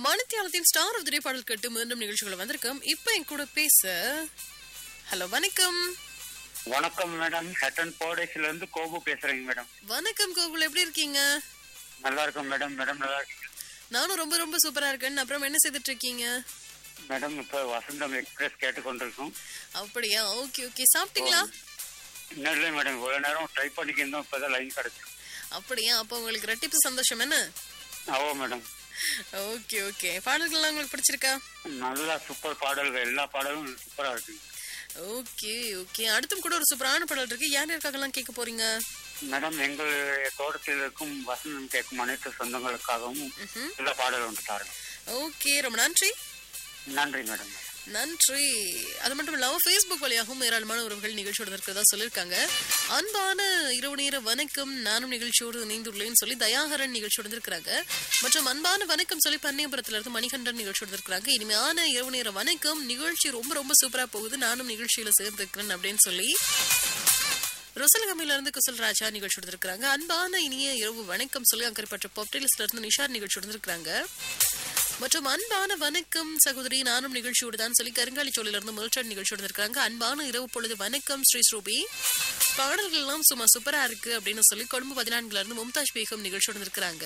மணித்தியாலத்தின் star of the டே பாடல் கேட்டு மீண்டும் நிகழ்ச்சிகளை வந்திருக்கோம் இப்போ என் கூட பேச ஹலோ வணக்கம் வணக்கம் மேடம் ஹட்டன் போடேஸ்ல இருந்து கோபு பேசுறேங்க மேடம் வணக்கம் கோகுல் எப்படி இருக்கீங்க நல்லா இருக்கும் மேடம் மேடம் நல்லா இருக்கீங்க நானும் ரொம்ப ரொம்ப சூப்பரா இருக்கேன் அப்புறம் என்ன செய்துட்டு இருக்கீங்க மேடம் இப்ப வசந்தம் எக்ஸ்பிரஸ் கேட்டுக்கொண்டிருக்கோம் அப்படியா ஓகே ஓகே சாப்பிட்டீங்களா இன்னும் இல்லை மேடம் இவ்வளவு நேரம் ட்ரை பண்ணிக்கிருந்தோம் இப்பதான் லைன் கிடைச்சு அப்படியா அப்போ உங்களுக்கு ரெட்டிப்பு சந்தோஷம் என்ன ஆவோ மேடம் ஓகே ஓகே பாடல்கள்லாம் உங்களுக்கு பிடிச்சிருக்கா நல்லா சூப்பர் பாடல்கள் எல்லா பாடலும் சூப்பரா இருக்குங்க ஓகே ஓகே அடுத்தும் கூட ஒரு சூப்பரான பாடல் இருக்கு யார் யாருக்காகலாம் கேட்க போறீங்க மேடம் எங்களுடைய தோட்டத்தில் இருக்கும் வசந்தம் கேட்கும் அனைத்து சொந்தங்களுக்காகவும் ம்ஹும். எல்லா பாடலும் ஒன்று தாருங்க ஓகே ரொம்ப நன்றி நன்றி மேடம் நன்றி அது மட்டும் இல்லாம ஃபேஸ்புக் வழியாகவும் ஏராளமான உறவுகள் நிகழ்ச்சியோட இருக்கிறதா சொல்லியிருக்காங்க அன்பான இரவு நேர வணக்கம் நானும் நிகழ்ச்சியோடு இணைந்துள்ளேன்னு சொல்லி தயாகரன் நிகழ்ச்சியோட இருக்கிறாங்க மற்றும் அன்பான வணக்கம் சொல்லி பன்னியபுரத்துல இருந்து மணிகண்டன் நிகழ்ச்சியோட இருக்கிறாங்க இனிமையான இரவு நேர வணக்கம் நிகழ்ச்சி ரொம்ப ரொம்ப சூப்பரா போகுது நானும் நிகழ்ச்சியில சேர்ந்துருக்கிறேன் அப்படின்னு சொல்லி ருசலகமையில இருந்து குசல் ராஜா நிகழ்ச்சி எடுத்திருக்காங்க அன்பான இனிய இரவு வணக்கம் சொல்லி அக்கறைப்பட்ட பொப்டேலிஸ்ல இருந்து நிஷார் நிகழ்ச்சி எடுத்திருக்காங்க மற்றும் அன்பான வணக்கம் சகோதரி நானும் நிகழ்ச்சியோடு தான் சொல்லி கருங்காலி சோழில இருந்து மில்டன் நிகழ்ச்சியோடு இருக்காங்க அன்பான இரவு பொழுது வணக்கம் ஸ்ரீ ஸ்ரூபி பாடல்கள் எல்லாம் சும்மா சூப்பரா இருக்கு அப்படின்னு சொல்லி கொழும்பு பதினான்குல இருந்து மும்தாஜ் பேகம் நிகழ்ச்சியோடு இருக்கிறாங்க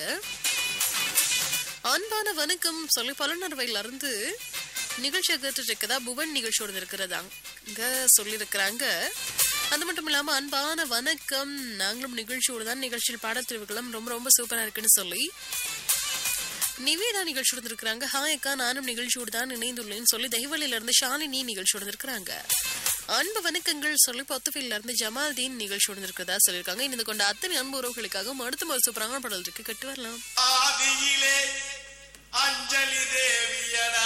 அன்பான வணக்கம் சொல்லி பலனர்வையில இருந்து நிகழ்ச்சியை கேட்டுட்டு இருக்கதா புவன் நிகழ்ச்சியோடு இருக்கிறதாங்க சொல்லியிருக்கிறாங்க அது மட்டும் இல்லாம அன்பான வணக்கம் நாங்களும் நிகழ்ச்சியோடு தான் நிகழ்ச்சியில் பாடல் தெரிவுகளும் ரொம்ப ரொம்ப சூப்பரா இருக்குன்னு சொல்லி நிவேதா நிகழ்ச்சியோடு இருக்கிறாங்க ஹாய் அக்கா நானும் நிகழ்ச்சியோடு தான் இணைந்துள்ளேன்னு சொல்லி தெய்வலில இருந்து ஷாலினி நிகழ்ச்சியோடு இருக்கிறாங்க அன்பு வணக்கங்கள் சொல்லி பத்துஃபில்ல இருந்து ஜமால்தீன் நிகழ்ச்சியோடு இருக்கிறதா சொல்லியிருக்காங்க இணைந்து கொண்ட அத்தனை அன்பு உறவுகளுக்காக அடுத்த ஒரு சூப்பரான பாடல் இருக்கு கட்டு வரலாம் ஆதியிலே அஞ்சலி தேவியடா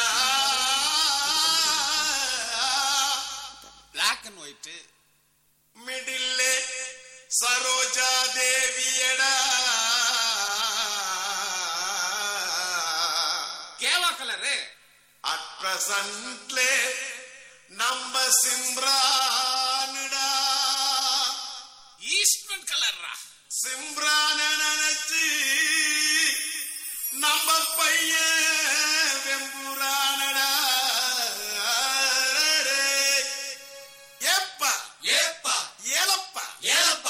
பிளாக் அண்ட் ஒயிட் மிடில்லே சரோஜா தேவியடா கேவா கலரு அட் பிரசன்ட்லே நம்ம சிம்ரானுடா ஈஸ்ட்மன் கலர்ரா சிம்ரான நினைச்சு